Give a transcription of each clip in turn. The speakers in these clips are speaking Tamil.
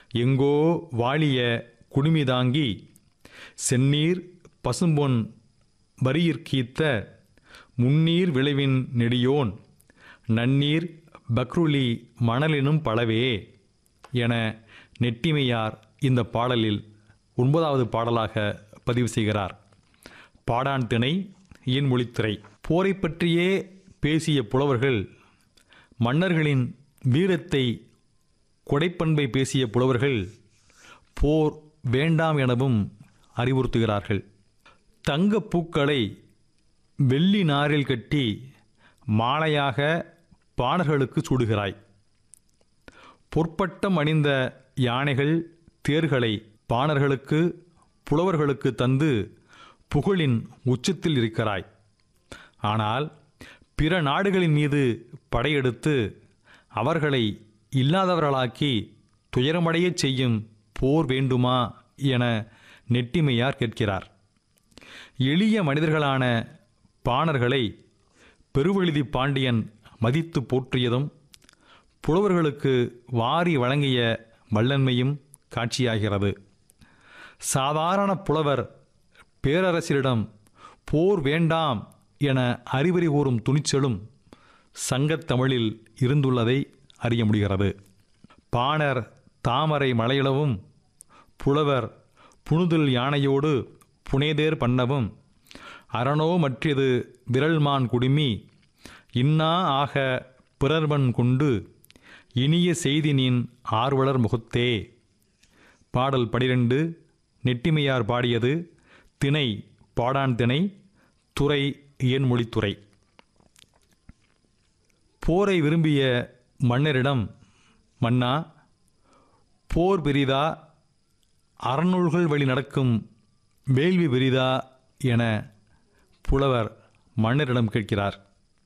எங்கோ வாழிய குடுமிதாங்கி செந்நீர் பசும்பொன் வரியிற்கீத்த முன்னீர் விளைவின் நெடியோன் நன்னீர் பக்ருலி மணலினும் பலவே என நெட்டிமையார் இந்த பாடலில் ஒன்பதாவது பாடலாக பதிவு செய்கிறார் பாடான் திணை இயன்மொழித்துறை போரை பற்றியே பேசிய புலவர்கள் மன்னர்களின் வீரத்தை கொடைப்பண்பை பேசிய புலவர்கள் போர் வேண்டாம் எனவும் அறிவுறுத்துகிறார்கள் தங்கப் பூக்களை வெள்ளி நாரில் கட்டி மாலையாக பாணர்களுக்கு சூடுகிறாய் பொற்பட்டம் அணிந்த யானைகள் தேர்களை பாணர்களுக்கு புலவர்களுக்கு தந்து புகழின் உச்சத்தில் இருக்கிறாய் ஆனால் பிற நாடுகளின் மீது படையெடுத்து அவர்களை இல்லாதவர்களாக்கி துயரமடையச் செய்யும் போர் வேண்டுமா என நெட்டிமையார் கேட்கிறார் எளிய மனிதர்களான பாணர்களை பெருவெழுதி பாண்டியன் மதித்து போற்றியதும் புலவர்களுக்கு வாரி வழங்கிய வல்லன்மையும் காட்சியாகிறது சாதாரண புலவர் பேரரசரிடம் போர் வேண்டாம் என அறிவுரை கூறும் துணிச்சலும் சங்கத்தமிழில் இருந்துள்ளதை அறிய முடிகிறது பாணர் தாமரை மலையிளவும் புலவர் புணுதில் யானையோடு புனேதேர் பண்ணவும் அரணோ மற்றியது விரல்மான் குடுமி இன்னா ஆக பிறர்வன் கொண்டு இனிய செய்தினின் ஆர்வலர் முகத்தே பாடல் பனிரெண்டு நெட்டிமையார் பாடியது திணை பாடான் திணை துறை இயன்மொழித்துறை போரை விரும்பிய மன்னரிடம் மன்னா போர் பெரிதா அறநூல்கள் வழி நடக்கும் வேள்வி பெரிதா என புலவர் மன்னரிடம் கேட்கிறார்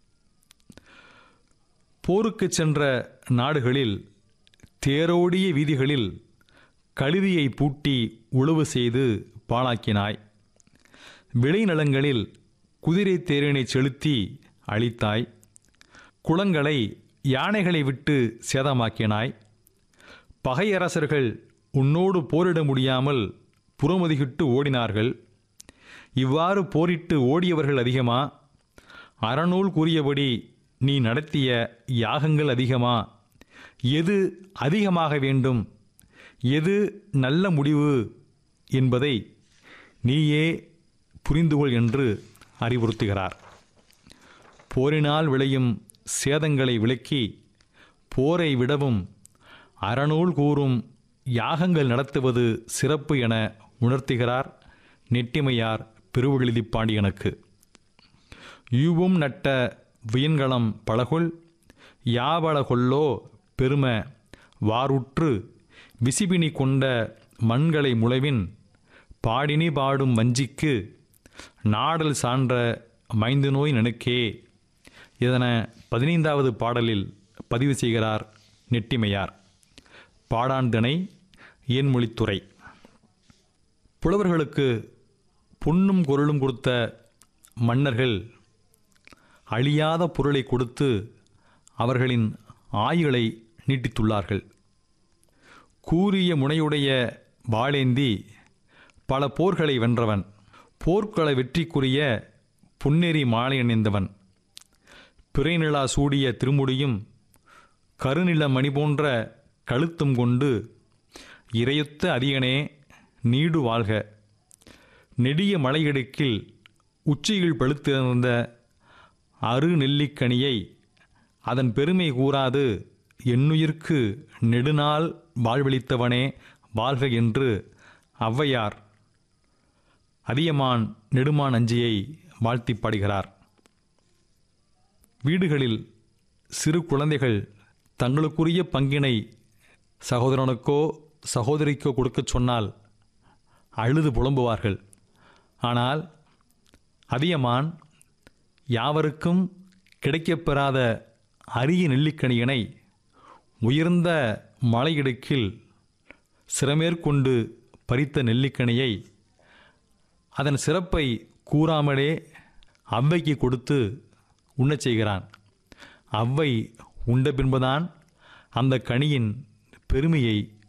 போருக்கு சென்ற நாடுகளில் தேரோடிய வீதிகளில் கழுதியை பூட்டி உழவு செய்து பாழாக்கினாய் விளைநிலங்களில் குதிரை தேரினை செலுத்தி அழித்தாய் குளங்களை யானைகளை விட்டு சேதமாக்கினாய் பகையரசர்கள் உன்னோடு போரிட முடியாமல் புறமுதுகிட்டு ஓடினார்கள் இவ்வாறு போரிட்டு ஓடியவர்கள் அதிகமா அறநூல் கூறியபடி நீ நடத்திய யாகங்கள் அதிகமா எது அதிகமாக வேண்டும் எது நல்ல முடிவு என்பதை நீயே புரிந்துகொள் என்று அறிவுறுத்துகிறார் போரினால் விளையும் சேதங்களை விளக்கி போரை விடவும் அறநூல் கூறும் யாகங்கள் நடத்துவது சிறப்பு என உணர்த்துகிறார் நெட்டிமையார் பெருவெழுதி பாண்டியனுக்கு யூவும் நட்ட வியன்களம் பழகுள் யாவள கொல்லோ பெரும வாருற்று விசிபினி கொண்ட மண்களை முளைவின் பாடினி பாடும் வஞ்சிக்கு நாடல் சான்ற மைந்து நோய் நனுக்கே இதன பதினைந்தாவது பாடலில் பதிவு செய்கிறார் நெட்டிமையார் பாடாந்திணை இயன்மொழித்துறை புலவர்களுக்கு பொன்னும் பொருளும் கொடுத்த மன்னர்கள் அழியாத பொருளை கொடுத்து அவர்களின் ஆயுளை நீட்டித்துள்ளார்கள் கூறிய முனையுடைய வாளேந்தி பல போர்களை வென்றவன் போர்க்கள வெற்றிக்குரிய பொன்னெறி மாலை அணிந்தவன் பிறைநிலா சூடிய திருமுடியும் கருநில மணி போன்ற கழுத்தும் கொண்டு இரையுத்த அதிகனே நீடு வாழ்க நெடிய மலையிடுக்கில் உச்சியில் பழுத்திருந்த அரு நெல்லிக்கனியை அதன் பெருமை கூறாது என்னுயிர்க்கு நெடுநாள் வாழ்வளித்தவனே வாழ்க என்று ஔவையார் அதியமான் நெடுமான் அஞ்சியை வாழ்த்தி பாடுகிறார் வீடுகளில் சிறு குழந்தைகள் தங்களுக்குரிய பங்கினை சகோதரனுக்கோ சகோதரிக்கோ கொடுக்கச் சொன்னால் அழுது புலம்புவார்கள் ஆனால் அதியமான் யாவருக்கும் கிடைக்கப்பெறாத அரிய நெல்லிக்கனியனை உயர்ந்த மலையிடுக்கில் சிறமேற்கொண்டு பறித்த நெல்லிக்கனியை அதன் சிறப்பை கூறாமலே அவ்வைக்கு கொடுத்து உண்ணச் செய்கிறான் அவ்வை உண்ட பின்புதான் அந்த கனியின் பெருமையை